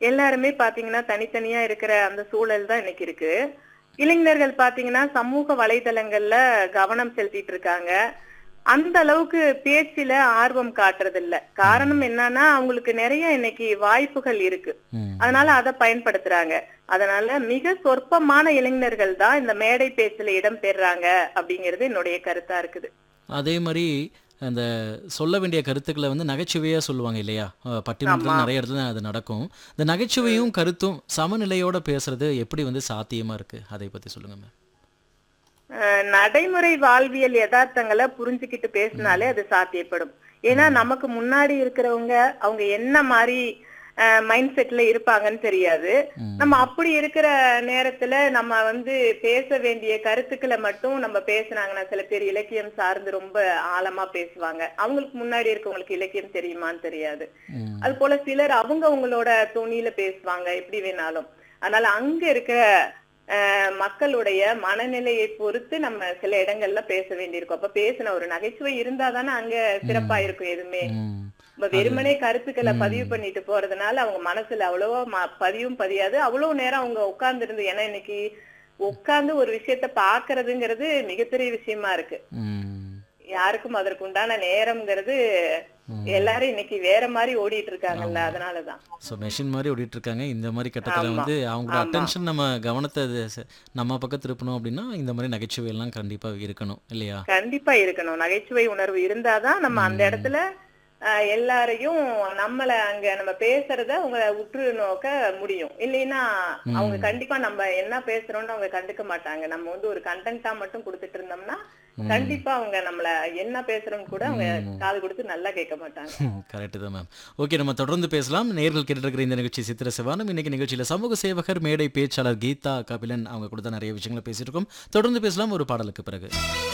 எல்லாருமே பாத்தீங்கன்னா தனித்தனியா இருக்கிற அந்த சூழல் தான் இன்னைக்கு இருக்கு இளைஞர்கள் பாத்தீங்கன்னா சமூக வலைதளங்கள்ல கவனம் செலுத்திட்டு இருக்காங்க அந்த அளவுக்கு பேச்சில ஆர்வம் காட்டுறது இல்ல காரணம் என்னன்னா அவங்களுக்கு நிறைய இன்னைக்கு வாய்ப்புகள் இருக்கு ம். அதனால அதை பயன்படுத்துறாங்க அதனால மிக சொற்பமான இளைஞர்கள் தான் இந்த மேடை பேச்சுல இடம் பெறுறாங்க அப்படிங்கிறது என்னுடைய கருத்தா இருக்குது அதே மாதிரி அந்த சொல்ல வேண்டிய கருத்துக்களை வந்து நகைச்சுவையா சொல்லுவாங்க இல்லையா அஹ் பட்டிமன்றத்துல ஆமா. நிறைய இடத்துல அது நடக்கும் இந்த நகைச்சுவையும் கருத்தும் சமநிலையோட பேசுறது எப்படி வந்து சாத்தியமா இருக்கு அதை பத்தி சொல்லுங்க மேம் அஹ் நடைமுறை வாழ்வியல் யதார்த்தங்களை புரிஞ்சுக்கிட்டு பேசினாலே அது சாத்தியப்படும் ஏன்னா நமக்கு முன்னாடி இருக்கிறவங்க அவங்க என்ன மாதிரி மைண்ட் செட்ல இருப்பாங்கன்னு தெரியாது ம். நம்ம அப்படி இருக்கிற நேரத்துல நம்ம வந்து பேச வேண்டிய கருத்துக்களை மட்டும் நம்ம பேசுனாங்கன்னா சில பேர் இலக்கியம் சார்ந்து ரொம்ப ஆழமா பேசுவாங்க அவங்களுக்கு முன்னாடி இருக்கவங்களுக்கு இலக்கியம் தெரியுமான்னு தெரியாது ம். அது போல சிலர் அவங்க அவங்களோட துணியில பேசுவாங்க எப்படி வேணாலும் அதனால அங்க இருக்க அஹ், மக்களுடைய மனநிலையை பொறுத்து நம்ம சில இடங்கள்ல பேச வேண்டியிருக்கும் அப்ப பேசின ஒரு நகைச்சுவை இருந்தா தானே அங்க சிறப்பா இருக்கும் எதுவுமே ம். இப்ப வெறுமனே கருத்துக்களை பதிவு பண்ணிட்டு போறதுனால அவங்க மனசுல அவ்வளவா ம- பதிவும் பதியாது அவ்வளவு நேரம் அவங்க உட்கார்ந்து இருந்து ஏன்னா இன்னைக்கு உட்கார்ந்து ஒரு விஷயத்த பாக்குறதுங்கிறது மிகப்பெரிய விஷயமா இருக்கு ம். யாருக்கும் அதற்கு உண்டான நேரம்ங்கிறது எல்லாரும் இன்னைக்கு வேற மாதிரி ஓடிட்டு இருக்காங்கல்ல அதனாலதான் ஸோ மெஷின் மாதிரி ஓடிட்டு இருக்காங்க இந்த மாதிரி கட்டத்தில் ஆமா. வந்து அவங்களோட ஆமா. அட்டென்ஷன் நம்ம கவனத்தை அது ச- நம்ம பக்கம் திருப்பணும் அப்படின்னா இந்த மாதிரி நகைச்சுவை எல்லாம் கண்டிப்பா இருக்கணும் இல்லையா கண்டிப்பா இருக்கணும் நகைச்சுவை உணர்வு இருந்தாதான் நம்ம அந்த இடத்துல அஹ், எல்லாரையும் நம்மள அங்க நம்ம பேசுறத அவங்க உற்று நோக்க முடியும் இல்லைன்னா அவங்க கண்டிப்பா நம்ம என்ன பேசுறோம்னு அவங்க கண்டுக்க மாட்டாங்க நம்ம வந்து ஒரு கண்டென்ட்டா மட்டும் கொடுத்துட்டு இருந்தோம்னா கண்டிப்பா அவங்க நம்மள என்ன பேசுறோம்னு கூட அவங்க காது கொடுத்து நல்லா கேட்க மாட்டாங்க கரெக்டு தான் மேம் ஓகே நம்ம தொடர்ந்து பேசலாம் நேர்கள் கேட்டு இருக்கிற இந்த நிகழ்ச்சி சித்திர சிவானம் இன்னைக்கு நிகழ்ச்சியில் சமூக சேவகர் மேடை பேச்சாளர் கீதா கபிலன் அவங்க கூட தான் நிறைய விஷயங்களை பேசியிருக்கோம் தொடர்ந்து பேசலாம் ஒரு பாடலுக்கு பிறகு